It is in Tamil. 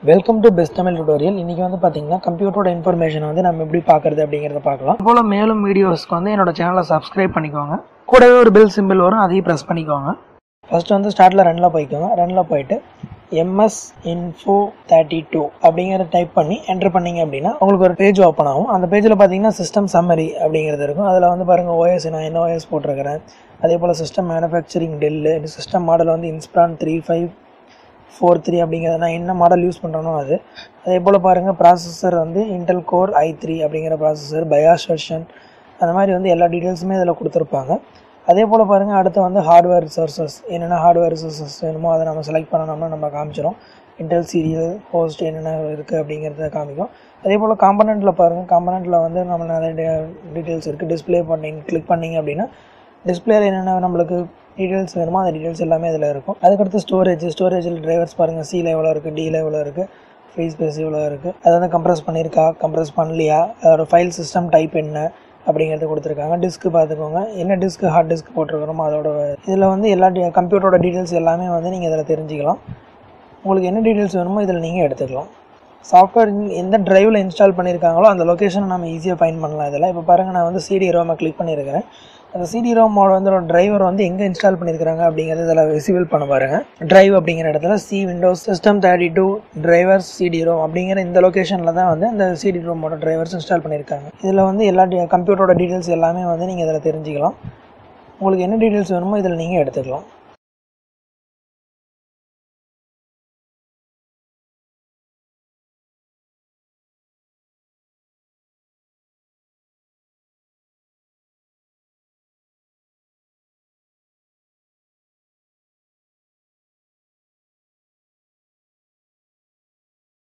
welcome to best Tamil tutorial இன்றைக்கி வந்து பார்த்தீங்கன்னா கம்ப்யூட்டரோட இன்ஃபர்மேஷன் வந்து நம்ம எப்படி பார்க்குறது அப்படிங்கிறத பார்க்கலாம் போல் மேலும் வீடியோஸ்க்கு வந்து என்னோட சேனலை சப்ஸ்கிரைப் பண்ணிக்கோங்க கூடவே ஒரு பெல் சிம்பிள் வரும் அதையும் ப்ரெஸ் பண்ணிக்கோங்க ஃபர்ஸ்ட் வந்து ஸ்டார்ட்டில் ரனில் போய்க்கோங்க ரனில் போயிட்டு எம்எஸ் இன்ஃபோ தேர்ட்டி டூ அப்படிங்கிறத டைப் பண்ணி என்டர் பண்ணீங்க அப்படின்னா உங்களுக்கு ஒரு பேஜ் ஓப்பன் ஆகும் அந்த பேஜில் பார்த்தீங்கன்னா சிஸ்டம் சம்மரி அப்படிங்கிறது இருக்கும் அதில் வந்து பாருங்கள் ஓஎஸ் நான் என்ன ஓஎஸ் போட்டிருக்கிறேன் அதே போல் system manufacturing Dell system model வந்து Inspiron three five four three அப்படிங்கிறது நான் என்ன மாடல் யூஸ் பண்ணுறனோ அது அதே போல் பாருங்கள் ப்ராசஸர் வந்து இன்டெல் கோர் ஐ த்ரீ அப்படிங்கிற ப்ராசஸர் பயாஸ் வெர்ஷன் அந்த மாதிரி வந்து எல்லா டீட்டெயில்ஸுமே இதில் கொடுத்துருப்பாங்க அதே போல் பாருங்கள் அடுத்து வந்து ஹார்ட்வேர் ரிசோர்ஸஸ் என்னென்ன ஹார்ட்வேர் ரிசோர்ஸஸ் வேணுமோ அதை நம்ம செலக்ட் பண்ணணும்னா நம்ம காமிச்சிடும் இன்டெல் சீரியல் ஹோஸ்ட் என்னென்ன இருக்குது அப்படிங்கிறத காமிக்கும் அதே போல் காம்பனண்ட்டில் பாருங்கள் காம்பனண்ட்டில் வந்து நம்ம நிறைய டீட்டெயில்ஸ் இருக்குது டிஸ்பிளே பண்ணி கிளிக் பண்ணிங்க அப்படின்னா டிஸ்பிளேல என்னென்ன நம்மளுக்கு டீட்டெயில்ஸ் வேணுமோ அந்த டீட்டெயில்ஸ் எல்லாமே இதில் இருக்கும் அதுக்கடுத்து ஸ்டோரேஜ் ஸ்டோரேஜில் டிரைவர்ஸ் பாருங்கள் சி எவ்வளோ இருக்குது டி எவ்வளோ இருக்குது ஃப்ரீ ஸ்பேஸ் எவ்வளோ இருக்குது அதை வந்து கம்ப்ரஸ் பண்ணியிருக்கா கம்ப்ரஸ் பண்ணலையா அதோட ஃபைல் சிஸ்டம் டைப் என்ன அப்படிங்கிறது கொடுத்துருக்காங்க டிஸ்க்கு பார்த்துக்கோங்க என்ன டிஸ்க் ஹார்ட் டிஸ்க் போட்டிருக்கிறோமோ அதோட இதில் வந்து எல்லா கம்ப்யூட்டரோட டீட்டெயில்ஸ் எல்லாமே வந்து நீங்கள் இதில் தெரிஞ்சுக்கலாம் உங்களுக்கு என்ன டீட்டெயில்ஸ் வேணுமோ இதில் நீங்கள் எடுத்துக்கலாம் சாஃப்ட்வேர் எந்த டிரைவில் இன்ஸ்டால் பண்ணியிருக்காங்களோ அந்த லொக்கேஷனை நம்ம ஈஸியாக ஃபைன் பண்ணலாம் இதில் இப்போ பாருங்கள் நான் வந்து சிடி ரோமை கிளிக் பண்ணியிருக்கிறேன் அந்த சிடி ரோமோட வந்து டிரைவர் வந்து எங்கே இன்ஸ்டால் பண்ணியிருக்காங்க அப்படிங்கிறது இதில் விசிபிள் பண்ண பாருங்கள் டிரைவ் அப்படிங்கிற இடத்துல C Windows system thirty two drivers CD ROM அப்படிங்கிற இந்த லொக்கேஷனில் தான் வந்து இந்த சிடி ரோமோட டிரைவர்ஸ் இன்ஸ்டால் பண்ணியிருக்காங்க இதில் வந்து எல்லா கம்ப்யூட்டரோட டீட்டெயில்ஸ் எல்லாமே வந்து நீங்கள் இதில் தெரிஞ்சுக்கலாம் உங்களுக்கு என்ன டீட்டெயில்ஸ் வேணுமோ இதில் நீங்கள் எடுத்துக்கலாம்